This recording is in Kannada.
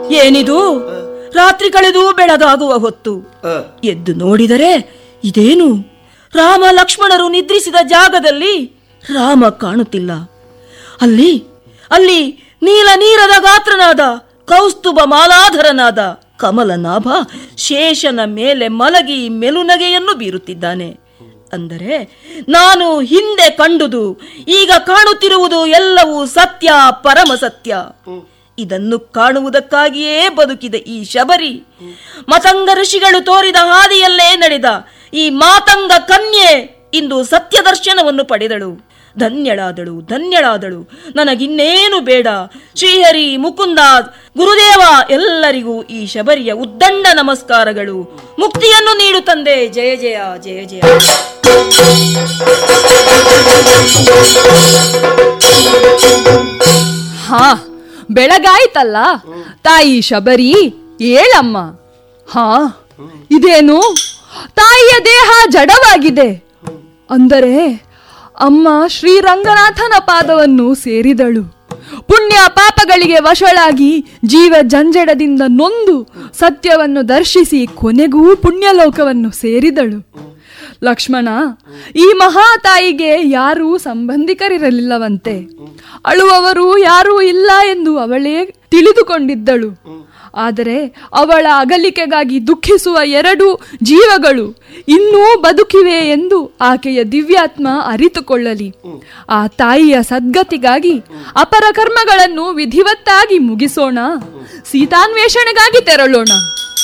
ಏನಿದು ರಾತ್ರಿ ಕಳೆದು ಬೆಳಗಾಗುವ ಹೊತ್ತು ಆ, ಎದ್ದು ನೋಡಿದರೆ ಇದೇನು ರಾಮ ಲಕ್ಷ್ಮಣರು ನಿದ್ರಿಸಿದ ಜಾಗದಲ್ಲಿ ರಾಮ ಕಾಣುತ್ತಿಲ್ಲ ಅಲ್ಲಿ ಅಲ್ಲಿ ನೀಲ ನೀರದ ಗಾತ್ರನಾದ ಕೌಸ್ತುಭ ಮಾಲಾಧರನಾದ ಕಮಲನಾಭ ಶೇಷನ ಮೇಲೆ ಮಲಗಿ ಮೆಲುನಗೆಯನ್ನು ಬೀರುತ್ತಿದ್ದಾನೆ ಅಂದರೆ ನಾನು ಹಿಂದೆ ಕಂಡುದು ಈಗ ಕಾಣುತ್ತಿರುವುದು ಎಲ್ಲವೂ ಸತ್ಯ ಪರಮ ಸತ್ಯ ಇದನ್ನು ಕಾಣುವುದಕ್ಕಾಗಿಯೇ ಬದುಕಿದೆ ಈ ಶಬರಿ ಮತಂಗ ಋಷಿಗಳು ತೋರಿದ ಹಾದಿಯಲ್ಲೇ ನಡೆದ ಈ ಮಾತಂಗ ಕನ್ಯೆ ಇಂದು ಸತ್ಯ ದರ್ಶನವನ್ನು ಪಡೆದಳು ಧನ್ಯಳಾದಳು ಧನ್ಯಳಾದಳು ನನಗಿನ್ನೇನು ಬೇಡ ಶ್ರೀಹರಿ ಮುಕುಂದ ಗುರುದೇವ ಎಲ್ಲರಿಗೂ ಈ ಶಬರಿಯ ಉದ್ದಂಡ ನಮಸ್ಕಾರಗಳು ಮುಕ್ತಿಯನ್ನು ನೀಡು ತಂದೆ ಜಯ ಜಯ ಜಯ ಜಯ ಹಾ ಬೆಳಗಾಯ್ತಲ್ಲ ತಾಯಿ ಶಬರಿ ಏಳಮ್ಮ ಹಾ ಇದೇನು ತಾಯಿಯ ದೇಹ ಜಡವಾಗಿದೆ ಅಂದರೆ ಅಮ್ಮ ಶ್ರೀರಂಗನಾಥನ ಪಾದವನ್ನು ಸೇರಿದಳು ಪುಣ್ಯ ಪಾಪಗಳಿಗೆ ವಶಳಾಗಿ ಜೀವ ಜಂಜಡದಿಂದ ನೊಂದು ಸತ್ಯವನ್ನು ದರ್ಶಿಸಿ ಕೊನೆಗೂ ಪುಣ್ಯಲೋಕವನ್ನು ಸೇರಿದಳು ಲಕ್ಷ್ಮಣ ಈ ಮಹಾತಾಯಿಗೆ ಯಾರೂ ಸಂಬಂಧಿಕರಿರಲಿಲ್ಲವಂತೆ ಅಳುವವರು ಯಾರೂ ಇಲ್ಲ ಎಂದು ಅವಳೇ ತಿಳಿದುಕೊಂಡಿದ್ದಳು ಆದರೆ ಅವಳ ಅಗಲಿಕೆಗಾಗಿ ದುಃಖಿಸುವ ಎರಡು ಜೀವಗಳು ಇನ್ನೂ ಬದುಕಿವೆ ಎಂದು ಆಕೆಯ ದಿವ್ಯಾತ್ಮ ಅರಿತುಕೊಳ್ಳಲಿ ಆ ತಾಯಿಯ ಸದ್ಗತಿಗಾಗಿ ಅಪರ ಕರ್ಮಗಳನ್ನು ವಿಧಿವತ್ತಾಗಿ ಮುಗಿಸೋಣ ಸೀತಾನ್ವೇಷಣೆಗಾಗಿ ತೆರಳೋಣ